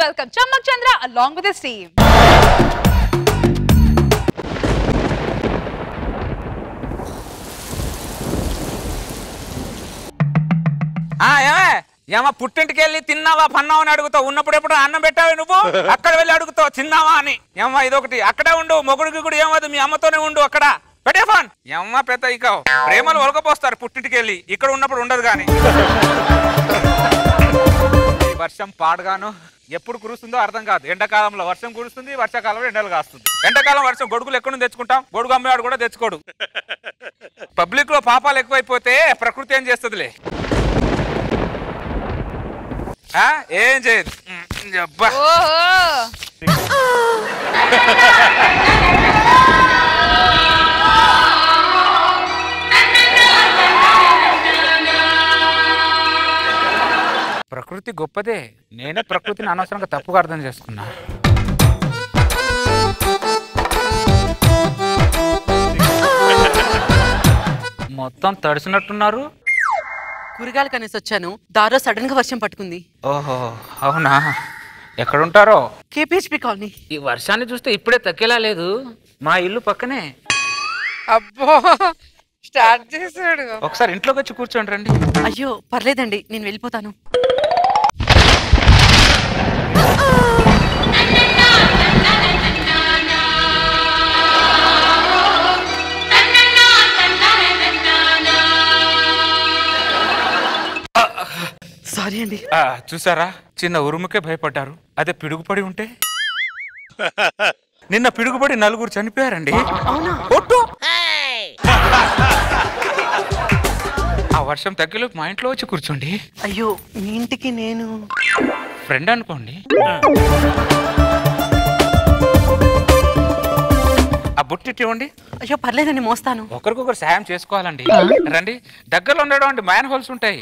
welcome Chammak Chandra along with his team. ఆ ఏమే ఏమో పుట్టింటికి వెళ్ళి తిన్నావా పన్నావా అని అడుగుతావు ఉన్నప్పుడు ఎప్పుడు అన్నం పెట్టావు నువ్వు అక్కడ వెళ్ళి అడుగుతావు తిన్నావా అని ఏమో ఇదొకటి అక్కడే ఉండు మొగుడికి కూడా ఏమదు మీ అమ్మతోనే ఉండు అక్కడ పెట్టే ఫోన్ ఏమ్మ పెద్ద ఇక ప్రేమలు ఒలకపోస్తారు పుట్టింటికి వెళ్ళి ఇక్కడ ఉన్నప్పుడు ఉండదు కానీ ఈ వర్షం పాడగాను ఎప్పుడు కురుస్తుందో అర్థం కాదు ఎండాకాలంలో వర్షం కురుస్తుంది వర్షాకాలంలో ఎండలు కాస్తుంది ఎండాకాలం వర్షం గొడుగులు ఎక్కడ నుంచి తెచ్చుకుంటాం గొడుగు అమ్మేవాడు కూడా తెచ్చుకోడు పబ్లిక్ లో పాపాలు ఎక్కువైపోతే ప్రకృతి ఏం చేస్తుందిలే ఆ? ఏం చేయదు ఉమ్, అబ్బా Oh, ప్రకృతి గొప్పదే నేనే ప్రకృతిని అనవసరంగా తప్పుగా అర్థం చేసుకున్నా మొత్తం తడిసినట్టున్నారు కూరగాయలు కనేసి వచ్చాను దారో సడన్ గా వర్షం పట్టుకుంది ఓహో అవునా ఎక్కడుంటారో కేపీహెచ్పి కాలనీ ఈ వర్షాన్ని చూస్తే ఇప్పుడే తగ్గేలా లేదు మా ఇల్లు పక్కనే అబ్బో స్టార్ట్ చేశాడు ఒకసారి ఇంట్లోకి వచ్చి కూర్చోండి రండి అయ్యో పర్లేదండి నేను వెళ్ళిపోతాను సారీ అండి ఆ, చూసారా చిన్న ఉరుముకే భయపడ్డారు అదే పిడుగుపడి ఉంటే నిన్న పిడుగుపడి నలుగురు చనిపోయారండి అవునా ఒట్టు ఆ వర్షం తగ్గలోపు మా ఇంట్లో వచ్చి కూర్చోండి అయ్యో మీ ఇంటికి నేను ఫ్రెండ్ అనుకోండి ఆ బుట్టి ఇవ్వండి అయ్యో పర్లేదండి మోస్తాను ఒకరికొకరు సాయం చేసుకోవాలండి రండి దగ్గరలో ఉండడం మ్యాన్ హోల్స్ ఉంటాయి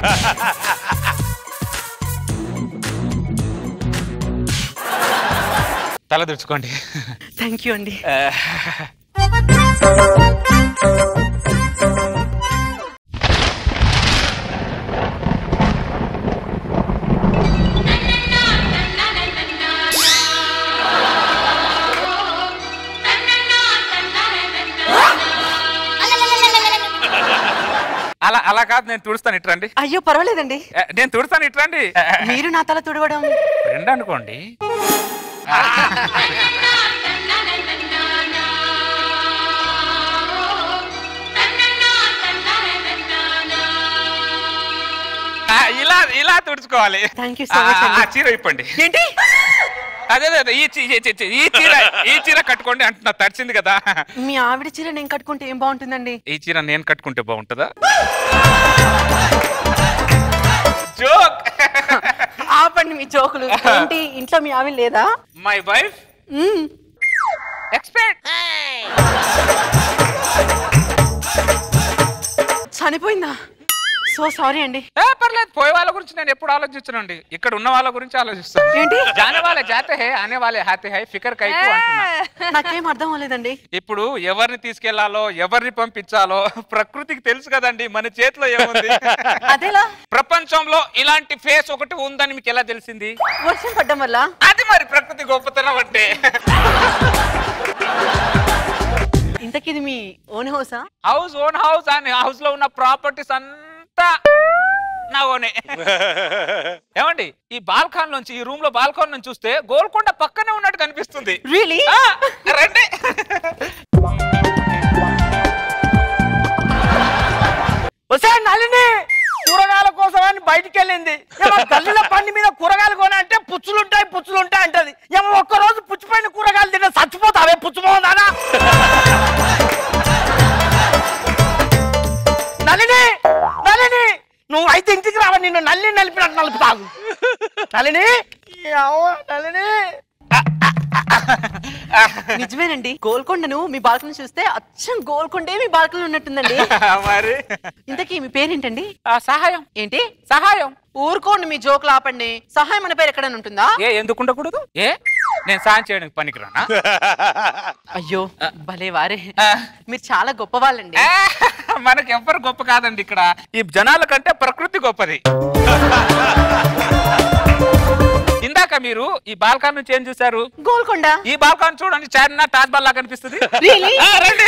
తల దుడుచుకోండి థ్యాంక్ యూ అండి అలా అలా కాదు నేను తుడుస్తాను ఇట్రండి అయ్యో పర్వాలేదండి ఏ, నేను తుడుస్తాను ఇట్రండి మీరు నా తల తుడవడం ఫ్రెండ్ అనుకోండి ఆ, ఇలా ఇలా తుడుచుకోవాలి Thank you so much ఆ, అండి. ఆ, చీర ఇప్పండి ఏంటి అదే అదే, అదే ఈ చీ- ఈ చీ- ఈ చీర ఈ చీర కట్టుకోండి అంటున్నా తడిచింది కదా మీ ఆవిడ చీర నేను కట్టుకుంటే ఏం బాగుంటుందండి ఈ చీర నేను కట్టుకుంటే బాగుంటుందా జోక్ ఆపండి మీ జోకులు ఏంటి ఇంట్లో మీ ఆవిడ లేదా మై వైఫ్ మ్మ్. ఎక్స్పెక్ట్ చనిపోయిందా సో సారీ అండి ఏ పర్లేదు పోయే వాళ్ళ గురించి నేను ఎప్పుడు ఆలోచించనండి ఇక్కడ ఉన్న వాళ్ళ గురించి ఆలోచిస్తాను ఏంటి జానే వాళ్ళే జాతే హే ఆనే వాళ్ళే హాతే హై ఫికర్ కైకు అంటున్నా నాకేం అర్థం అవ్వలేదండి ఇప్పుడు ఎవరిని తీసుకెళ్లాలో ఎవరిని పంపించాలో ప్రకృతికి తెలుసు కదండి మన చేతిలో ఏముంది అదేలా ప్రపంచంలో ఇలాంటి ఫేస్ ఒకటి ఉందని మీకు ఎలా తెలిసింది వర్షం పడ్డం వల్ల అది మరి ప్రకృతి గొప్పతనం అంటే ఇంతకీ ఇది మీ ఓన్ హౌసా హౌస్ ఓన్ హౌస్ అని హౌస్ లో ఉన్న ప్రాపర్టీస్ అంతా నా ఓనే ఏమండి ఈ బాల్కాన్ నుంచి ఈ రూమ్ లో బాల్కాన్ నుంచి చూస్తే గోల్కొండ పక్కనే ఉన్నట్టు కనిపిస్తుంది రియలీ ఆ, రండి వసే నలిని కూరగాయల కోసం అని బయటికి వెళ్ళింది ఏమో గల్లీల పండి మీద కూరగాయలు కొని అంటే పుచ్చులుంటాయి పుచ్చులుంటాయి అంటది ఏమో ఒక్క రోజు పుచ్చిపోయిన కూరగాయలు తిన్న చచ్చిపోతావే పుచ్చుపోదానా నలిని నలిని నువ్వు అయితే ఇంటికి రావ నిన్ను నల్లి నలిపినట్టు నలుపుతాగు నలిని ఏవ్వ, నలిని నిజమేనండి గోల్కొండను మీ బాల్కనీ చూస్తే అచ్చం గోల్కొండే మీ బాల్కనీ ఉన్నట్టుందండి మరి ఇంతకీ మీ పేరేంటండి ఆ, సహాయం ఏంటి సహాయం ఊరుకోండి మీ జోకులు ఆపండి సహాయం అనే పేరు ఎక్కడైనా ఉంటుందా ఏ ఎందుకు ఉండకూడదు ఏ నేను సాయం చేయడానికి పనికిరానా అయ్యో భలే వారే ఆ. మీరు చాలా గొప్ప వాళ్ళండి ఏ, మనకి ఎవ్వరు గొప్ప కాదండి ఇక్కడ ఈ జనాల కంటే ప్రకృతి గొప్పది ఇందాక మీరు ఈ బాల్కాన్ నుంచి ఏం చూసారు గోల్కొండ ఈ బాల్కాన్ చూడండి చార్మినార్ తాజ్ బాల్ లాగా కనిపిస్తుంది Really? ఆ, రండి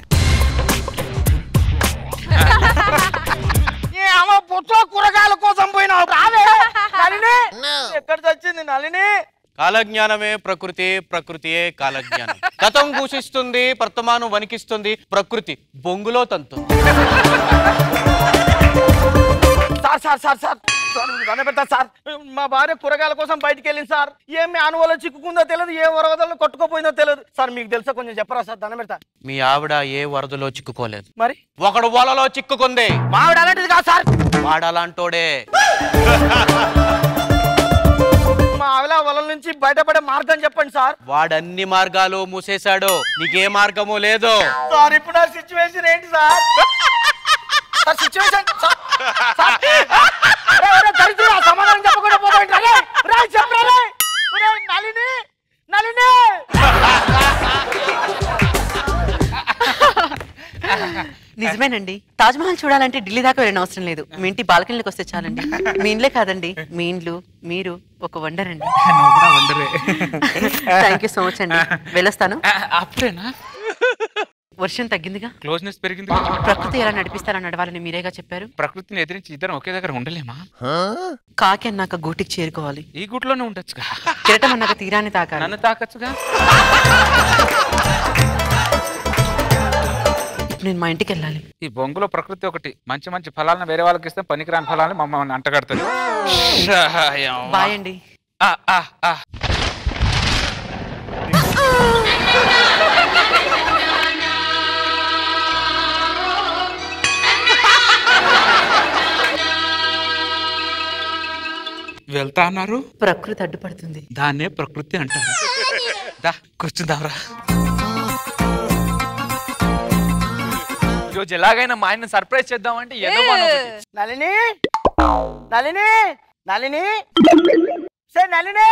ఏ అమ్మ పుచ్చ కూరగాయల కోసం పోయినావు రావే నలిని ఎక్కడ చచ్చింది నలిని కాలజ్ఞానమే ప్రకృతి ప్రకృతియే కాలజ్ఞానం గతం దూషిస్తుంది వర్తమానం వణికిస్తుంది ప్రకృతి బొంగులో తంతు sir sir sir sir sir దండ పెడతా సార్ మా భార్య కూరగాయల కోసం బయటికి వెళ్ళింది సార్ ఏం అనువలో చిక్కుకుందో తెలియదు ఏ వరదల్లో కొట్టుకుపోయిందో తెలియదు సార్ మీకు తెలుసా కొంచెం చెప్పరా సార్ దండ పెడతా మీ ఆవిడ ఏ వరదలో చిక్కుకోలేదు మరి ఒకడు వలలో చిక్కుకుంది మావిడ అలాంటిది కాదు సార్ వాడలాంటోడే మా ఆవిడ వలల నుంచి బయటపడే మార్గం చెప్పండి సార్ వాడన్ని మార్గాలు మూసేశాడు నీకే మార్గము లేదు సార్ ఇప్పుడు ఆ సిచ్యువేషన్ ఏంటి sir sir situation sir sir ఒరేయ్, ఒరేయ్, దరిద్రుడా, సమాధానం చెప్పకుండా పోతాండి రే రే చెప్పరా రే ఒరేయ్, నలిని నలిని నిజమేనండి తాజ్ మహల్ చూడాలంటే ఢిల్లీ దాకా వెళ్ళిన అవసరం లేదు మీ ఇంటి బాల్కనీలోకి వస్తే చాలండి మీ ఇండ్లే కాదండి మీ ఇండ్లు మీరు ఒక వండర్ అండి నువ్వు కూడా వండరే థ్యాంక్ యూ సో మచ్ అండి వెళ్ళొస్తాను ఆ, అప్పుడేనా వర్షం తగ్గిందిగా క్లోజ్నెస్ పెరిగింది ప్రకృతి ఎలా నడిపిస్తారని నడవాలని మీరేగా చెప్పారు ప్రకృతిని ఎదిరించి ఇద్దరం ఒకే దగ్గర ఉండలేమా కాకి అన్నాక గూటికి చేరుకోవాలి ఈ గుట్లోనే ఉండొచ్చుగా కిరటం అన్నాక తీరాన్ని తాకాలి నన్ను తాకచ్చుగా ఇప్పుడు నేను మా ఇంటికి వెళ్ళాలి ఈ బొంగులో ప్రకృతి ఒకటి మంచి మంచి ఫలాలను వేరే వాళ్ళకి ఇస్తే పనికిరాని ఫలాలను మమ్మల్ని అంటగడుతుంది బాయ్ అండి ఆ, ఆ, ఆ. వెళ్తా అన్నారు ప్రకృతి అడ్డుపడుతుంది దాన్నే ప్రకృతి అంటారు దా కూర్చుందాంరా ఈరోజు ఎలాగైనా మా ఆయన సర్ప్రైజ్ చేద్దామంటే ఏదో మనం ఒకటి. నలిని నలిని నలిని సే నలిని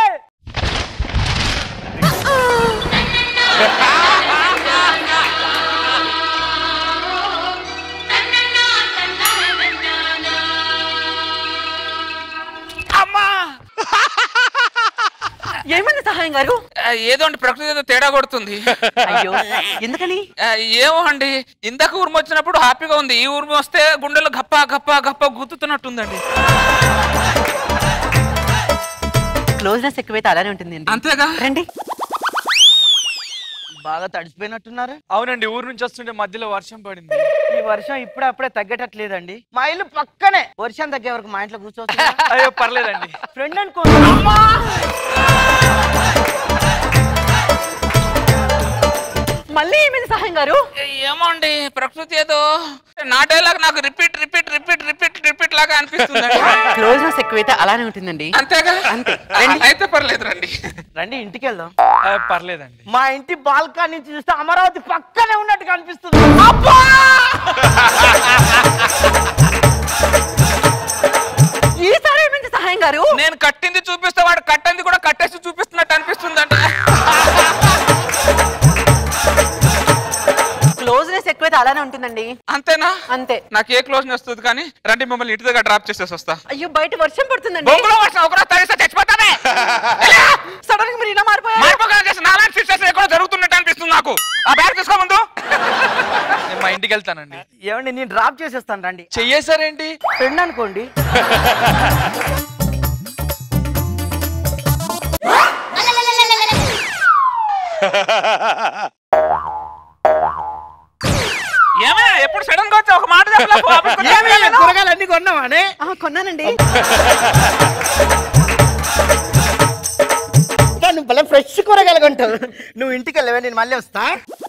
అమ్మా ఏమైంది సహాయం గారు ఆ, ఏదో అండి ప్రకృతి ఏదో తేడా కొడుతుంది అయ్యో ఎందుకని ఆ, ఏమో అండి ఇందాక ఊర్మి వచ్చినప్పుడు హ్యాపీగా ఉంది ఈ ఊర్మి వస్తే గుండెలు గప్ప గప్ప గప్ప గుర్తుతున్నట్టుందండి క్లోజ్నెస్ ఎక్కువైతే అలానే ఉంటుంది అంతేగా రండి బాగా తడిసిపోయినట్టున్నారు అవునండి ఊరు నుంచి వస్తుంటే మధ్యలో వర్షం పడింది ఈ వర్షం ఇప్పుడే అప్పుడే తగ్గేటట్లేదండి మా ఇల్లు పక్కనే వర్షం తగ్గే వరకు మా ఇంట్లో కూర్చోవచ్చు అయ్యో పర్లేదండి ఫ్రెండ్ అనుకో మళ్ళీ ఏమైంది సహాయం గారు ఏమో అండి ప్రకృతి ఏదో నా డైలాగ్ నాకు repeat repeat repeat repeat repeat లాగా అనిపిస్తుంది క్లోజ్నెస్ ఎక్కువైతే అలానే ఉంటుందండి అంతేగా అంతే. ఆ, రండి. అయితే పర్లేదు రండి రండి ఇంటికి వెళ్దాం ఆ, పర్లేదండి మా ఇంటి బాల్కనీ నుంచి చూస్తే అమరావతి పక్కనే ఉన్నట్టుగా అనిపిస్తుంది ఈసారి ఏమైంది సహాయం గారు నేను కట్టింది చూపిస్తే వాడు కట్టింది కూడా కట్టేసి చూపిస్తున్నట్టు అనిపిస్తుందంట క్లోజ్నెస్ ఎక్కువైతే అలానే ఉంటుందండి అంతేనా అంతే నాకు ఏ క్లోజ్ వస్తుంది కానీ రండి మమ్మల్ని ఇంటి దగ్గర డ్రాప్ చేసేసి వస్తా అయ్యో బయట వర్షం పడుతుందండి బొంగులో వర్షం ఒకరోజు తడిస్తే చచ్చిపోతానే సడన్ గా మీరు ఇలా మారిపోయారు మారిపోగా చేసి నాలాంటి సిస్టర్స్ ఎక్కడో జరుగుతున్నట్టు అనిపిస్తుంది నాకు ఆ బ్యాగ్ తీసుకో ముందు నేను మా ఇంటికి వెళ్తానండి ఏమండి నేను డ్రాప్ చేసేస్తాను రండి చెయ్యేశారేంటి ఫ్రెండ్ అనుకోండి ఏమే ఎప్పుడు సడన్ గా వచ్చి ఒక మాట చెప్పలేక వాపస్ ఏమి కొట్టేస్తాను. కూరగాయలు అన్ని కొన్నావానే ఆ, కొన్నానండి నువ్వు భలే ఫ్రెష్ కూరగాయలు కొంటావు నువ్వు ఇంటికి వెళ్ళవే నేను మళ్ళీ వస్తా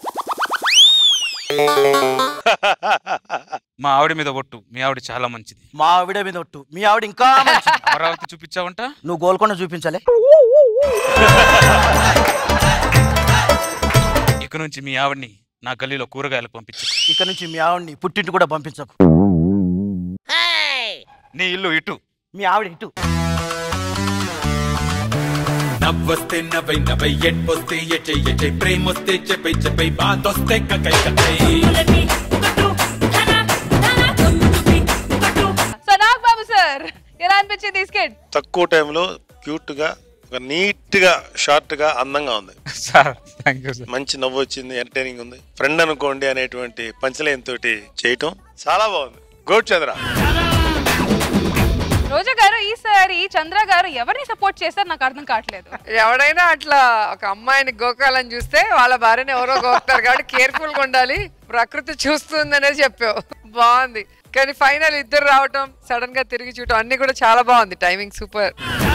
మా ఆవిడ మీద ఒట్టు మీ ఆవిడ చాలా మంచిది మా ఆవిడ మీద ఒట్టు మీ ఆవిడ ఇంకా మంచిది. అమరావతి చూపించావంట నువ్వు గోల్కొండ చూపించాలి ఇక నుంచి మీ ఆవిడ్ని నా గల్లీలో కూరగాయలు పంపించు ఇక నుంచి మీ ఆవిడని పుట్టింటి కూడా పంపించకు నీ ఇల్లు ఇటు మీ ఆవిడ ఇటు నవ్వొస్తే నవ్వై నవ్వై ఎడ్పొస్తే ఎచై ఎచై ప్రేమొస్తే చెప్పై చెప్పై బాధొస్తే కకై కకై సో నాగ్ బాబు సార్ ఎలా అనిపించింది ఈ skit? తక్కువ టైంలో క్యూట్ గా ఒక నీట్ గా షార్ట్ గా అందంగా ఉంది సార్ థ్యాంక్ యూ సార్ మంచి నవ్వు వచ్చింది ఎంటర్టైనింగ్ ఉంది ఫ్రెండ్ అనుకోండి అనేటువంటి పంచలైన్ తోటి చేయటం చాలా బాగుంది గోడ్ చంద్ర రోజా గారు ఈసారి చంద్ర గారు ఎవరిని సపోర్ట్ చేస్తారు నాకు అర్థం కావట్లేదు ఎవడైనా అట్లా ఒక అమ్మాయిని గోకాలని చూస్తే వాళ్ళ భార్యని ఎవరో గోకుతారు కాబట్టి కేర్ఫుల్ గా ఉండాలి ప్రకృతి చూస్తుందనే చెప్పావు బాగుంది కానీ ఫైనల్ ఇద్దరు రావటం సడన్ గా తిరిగి చూడటం అన్ని కూడా చాలా బాగుంది టైమింగ్ సూపర్